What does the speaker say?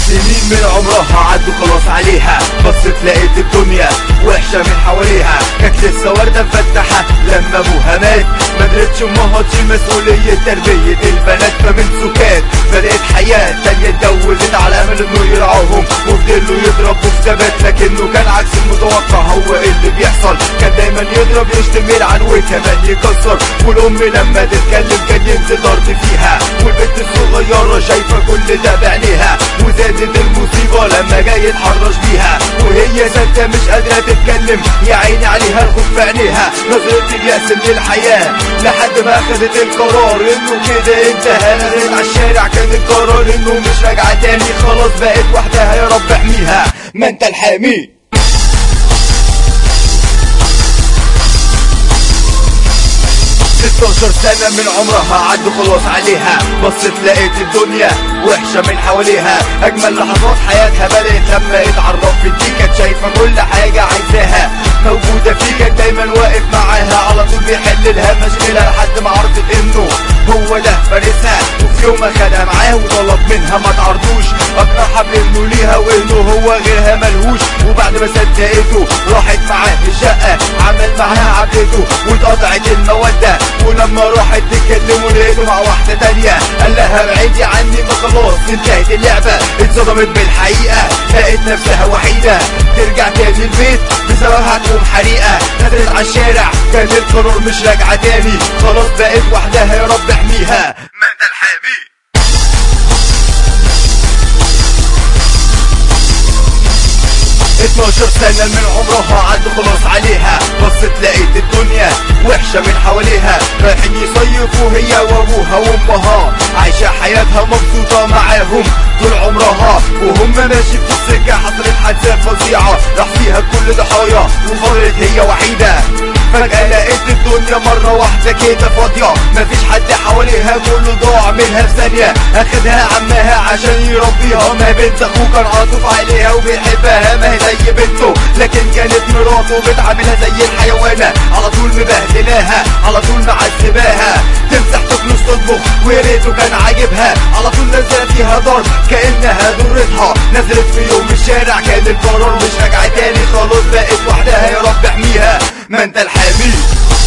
سنين من عمرها عدوا خلاص عليها بصت لقيت الدنيا وحشة من حواليها كانت لسه وردة مفتحة لما ابوها مات ما قدرتش امها تشيل مسؤولية تربية البنات فمن سكات بدأت حياة تانية اتجوزت على امل انه يرعاهم وفضلوا يضربوا في ثبات لكنه كان عكس المتوقع هو إيه اللي بيحصل كان دايما يضرب يشتم يلعن وكمان يكسر والام لما تتكلم كان ينزل ضرب فيها والبنت الصغيرة شايفة كل ده بعينيها وزادت المصيبة لما جاي يتحرش بيها وهي ساكتة مش قادرة تتكلم يا عيني عليها الخوف في عينيها نظرة اليأس من الحياة لحد ما اخدت القرار انه كده انتهى نزلت على الشارع كان القرار انه مش راجعة تاني خلاص بقت وحدها يا رب احميها ما انت الحامي 16 سنة من عمرها عدوا خلاص عليها بصت لقيت الدنيا وحشة من حواليها أجمل لحظات حياتها بدأت لما اتعرفت دي كانت شايفة كل حاجة عايزاها موجودة فيه كان دايما واقف معاها على طول بيحل لها مشكلة لحد ما عرفت إنه هو ده فارسها وفي يوم أخدها معاه وطلب منها ما تعرضوش أقنعها بإنه ليها وإنه هو غيرها ملهوش وبعد ما صدقته راحت معاه الشقة عمل معاها عبدته واتقطعت المودة ولما راحت تتكلموا لقيته مع واحدة تانية قال لها ابعدي عني ما خلاص انتهت اللعبة اتصدمت بالحقيقة لقيت نفسها وحيدة ترجع تاني البيت بسببها تقوم حريقة نزلت على الشارع كانت القرار مش راجعة تاني خلاص بقت وحدها يا رب احميها ما انت الحامي 12 سنة من عمرها عدوا خلاص عليها بصت لقيت الدنيا وحشة من حواليها رايحين يصيفوا هي وابوها وامها عايشة حياتها مبسوطة معاهم طول عمرها وهم ماشي في السكة حصلت حادثة فظيعة راح فيها كل ضحايا وفضلت هي وحيدة فجأة لقيت الدنيا مرة واحدة كده فاضية مفيش حد حواليها كله ضاع منها في ثانية اخدها عمها عشان يربيها ما بنت اخوه كان عاطف عليها وبيحبها ما هي زي بنته لكن كانت مراته بتعاملها زي الحيوانة على طول مبهدلاها على طول معذباها تمسح تكنس تطبخ ويا ريته كان عاجبها على طول نزل فيها ضرب كأنها ضرتها نزلت في يوم الشارع كان القرار مش راجعة تاني خلاص بقت وحدها يا رب احميها ما انت الحامي